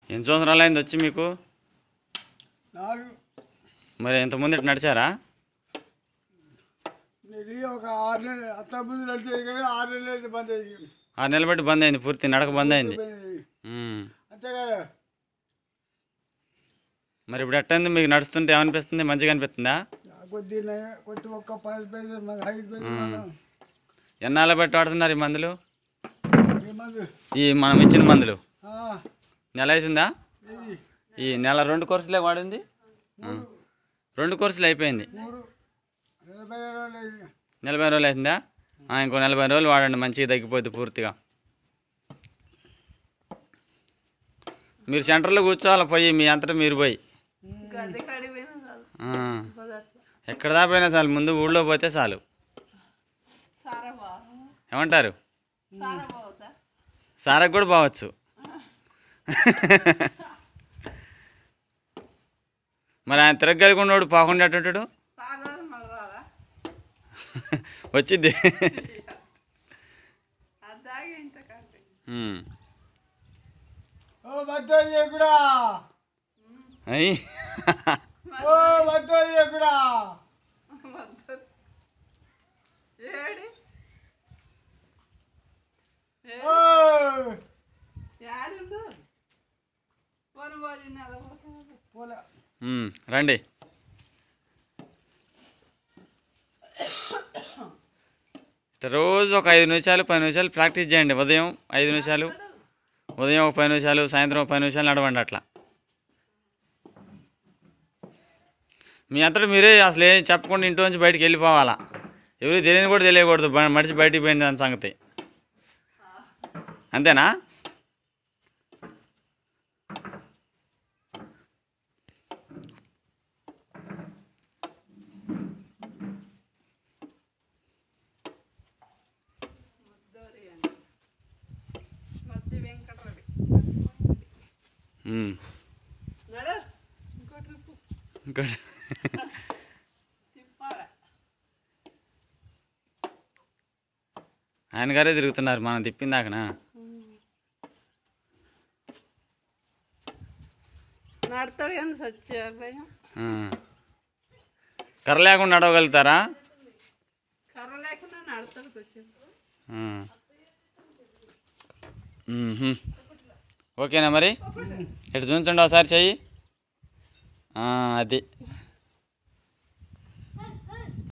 ఎన్ని సంవత్సరాలు అయింది వచ్చి మీకు నాలుగు మరి ఇంతకుముందు ఇటు నడిచారా ఇది ఒక ఆరు నెలలు అత్త ముందు నడిచేది కానీ ఆరు నెలలు అయితే బంద్ అయ్యింది ఆరు నెలలు బట్టి బంద్ అయింది పూర్తి నడక బంద్ అయింది ఉమ్. అంతే కదా మరి ఇప్పుడు ఎట్టయింది మీకు నడుస్తుంటే ఏమనిపిస్తుంది మంచిగా అనిపిస్తుందా కొద్ది నయ- కొద్ది ఒక్క పది పైసలు మాకు ఐదు పైసలు మనం ఎన్నాళ్ళ బట్టి వాడుతున్నారు ఈ మందులు ఈ మందు ఈ మనం ఇచ్చిన మందులు ఆ, నెల అవుతుందా ఇది ఈ నెల రెండు కోర్సులే వాడింది ఆ. రెండు కోర్సులు అయిపోయింది మూడు నలభై రోజులు అయింది. నలభై రోజులు అవుతుందా ఆ, ఇంకో నలభై రోజులు వాడండి మంచిగా తగ్గిపోద్ది పూర్తిగా మీరు సెంటర్లో కూర్చోవాలి పోయి మీ అంతటా మీరు పోయి గద్దె కాడికి పోయినా చాలు ఆ. మొదట్లో ఎక్కడ దాపోయినా చాలు ముందు ఊళ్ళో పోతే చాలు సారా బాగా ఏమంటారు సారా బాగుతా సారకు కూడా బావచ్చు మరి ఆయన తిరగలిగినోడు పోకుండా ఎట్టుంటాడు సారా మళ్ళీ రాదా వచ్చిద్ది అది దాగి ఇంత కంటే ఉమ్. ఓ మద్దతు చేయకుడా అయ్యి ఓ మద్దతు చేయకుడా వద్దు. ఏడి ఓ ఏడుండు పోను పోయి నెల పోతుంది పోలే ఉమ్, రండి ఇట్లా రోజు ఒక ఐదు నిమిషాలు పది నిమిషాలు ప్రాక్టీస్ చేయండి ఉదయం ఐదు నిమిషాలు ఉదయం ఒక పది నిమిషాలు సాయంత్రం ఒక పది నిమిషాలు నడవండి అట్లా మీ అంతటా మీరే అసలు ఏం చెప్పకుండా ఇంటి నుంచి బయటికి వెళ్ళిపోవాలా ఎవరికి తెలియని కూడా తెలియకూడదు బ- మనిషి బయటికి పోయింది దాని సంగతి అంతేనా దోరి అని మధ్య వెంకటరెడ్డి ఉమ్. నడు ఇంకోటి రుక్కు ఇంకోటి తిప్పాల ఆయన గారే తిరుగుతున్నారు మనం తిప్పిందాకనా నడతాడు కానీ సత్య భయం ఆ. కర్ర లేకుండా నడవగలుగుతారా కర్ర లేకుండా నడతాడు కొంచెం ఆ. మ్మ్హ్మ్. ఓకేనా మరి ఇటు చూపించండి ఒకసారి చెయ్యి ఆ, అది